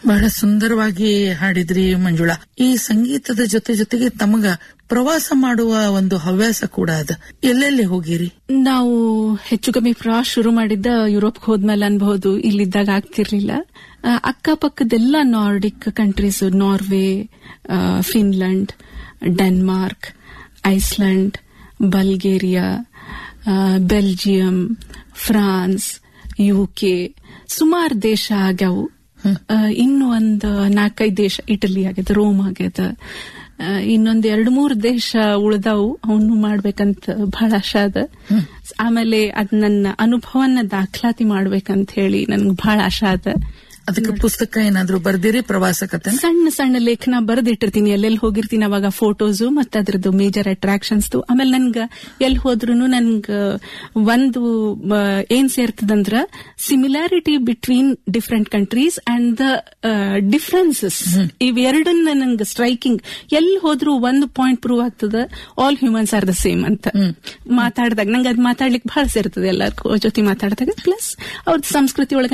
ಬಹಳ ಸುಂದರವಾಗಿ ಹಾಡಿದ್ರಿ ಮಂಜುಳಾ ಈ ಸಂಗೀತದ ಜೊತೆ ಜೊತೆಗೆ ತಮಗ ಪ್ರವಾಸ ಮಾಡುವ ಒಂದು ಹವ್ಯಾಸ ಕೂಡ ಅದ ಎಲ್ಲೆಲ್ಲಿ ಹೋಗಿರಿ ನಾವು ಹೆಚ್ಚು ಕಮ್ಮಿ ಪ್ರವಾಸ ಶುರು ಮಾಡಿದ್ದ ಯುರೋಪ್ ಹೋದ್ಮೇಲೆ ಅನ್ಬಹುದು ಇಲ್ಲಿದ್ದಾಗ ಆಗ್ತಿರ್ಲಿಲ್ಲ ಆ, ಅಕ್ಕಪಕ್ಕದೆಲ್ಲ ನಾರ್ಡಿಕ್ ಕಂಟ್ರೀಸ್ ನಾರ್ವೆ ಆ, ಫಿನ್ಲೆಂಡ್ ಡೆನ್ಮಾರ್ಕ್ ಐಸ್ಲ್ಯಾಂಡ್ ಬಲ್ಗೇರಿಯಾ ಆ, ಬೆಲ್ಜಿಯಂ ಫ್ರಾನ್ಸ್ ಯುಕೆ ಸುಮಾರು ದೇಶ ಆಗ್ಯಾವು ಆ, ಇನ್ನು ಒಂದು ನಾಲ್ಕೈದು ದೇಶ ಇಟಲಿ ಆಗ್ಯದ ರೋಮ್ ಆಗ್ಯದ ಆ, ಇನ್ನೊಂದ್ ಎರಡ್ ಮೂರ್ ದೇಶ ಉಳ್ದಾವು ಅವನು ಮಾಡ್ಬೇಕಂತ ಬಹಳ ಆಶೆ ಅದ ಆಮೇಲೆ ಅದ್ ನನ್ನ ಅನುಭವನ ದಾಖಲಾತಿ ಮಾಡ್ಬೇಕಂತ ಹೇಳಿ ನನ್ಗೆ ಬಹಳ ಆಶೆ ಅದ ಅದಕ್ಕೆ ಪುಸ್ತಕ ಏನಾದ್ರೂ ಬರ್ದಿರಿ ಪ್ರವಾಸ ಕತೆ ಸಣ್ಣ ಸಣ್ಣ ಲೇಖನ ಬರೆದಿಟ್ಟಿರ್ತೀನಿ ಎಲ್ಲೆಲ್ಲಿ ಹೋಗಿರ್ತೀನಿ ಅವಾಗ ಫೋಟೋಸು ಮತ್ತೆ ಅದ್ರದ್ದು ಮೇಜರ್ ಅಟ್ರಾಕ್ಷನ್ಸ್ ಆಮೇಲೆ ನನ್ಗ ಎಲ್ಲಿ ಹೋದ್ರು ನನ್ಗ ಒಂದು ಆ, ಏನ್ ಸೇರ್ತದಂದ್ರ similarity between different countries and the differences ಇವೆರಡನ್ನ ನನ್ಗೆ ಸ್ಟ್ರೈಕಿಂಗ್ ಎಲ್ಲಿ ಹೋದ್ರು ಒಂದು ಪಾಯಿಂಟ್ ಪ್ರೂವ್ ಆಗ್ತದ all humans are the same ಅಂತ ಮಾತಾಡಿದಾಗ ನಂಗೆ ಅದ್ ಮಾತಾಡ್ಲಿಕ್ಕೆ ಬಹಳ ಸೇರ್ತದೆ ಎಲ್ಲರ ಜೊತೆ ಮಾತಾಡಿದಾಗ ಪ್ಲಸ್ ಅವ್ರ ಸಂಸ್ಕೃತಿ ಒಳಗ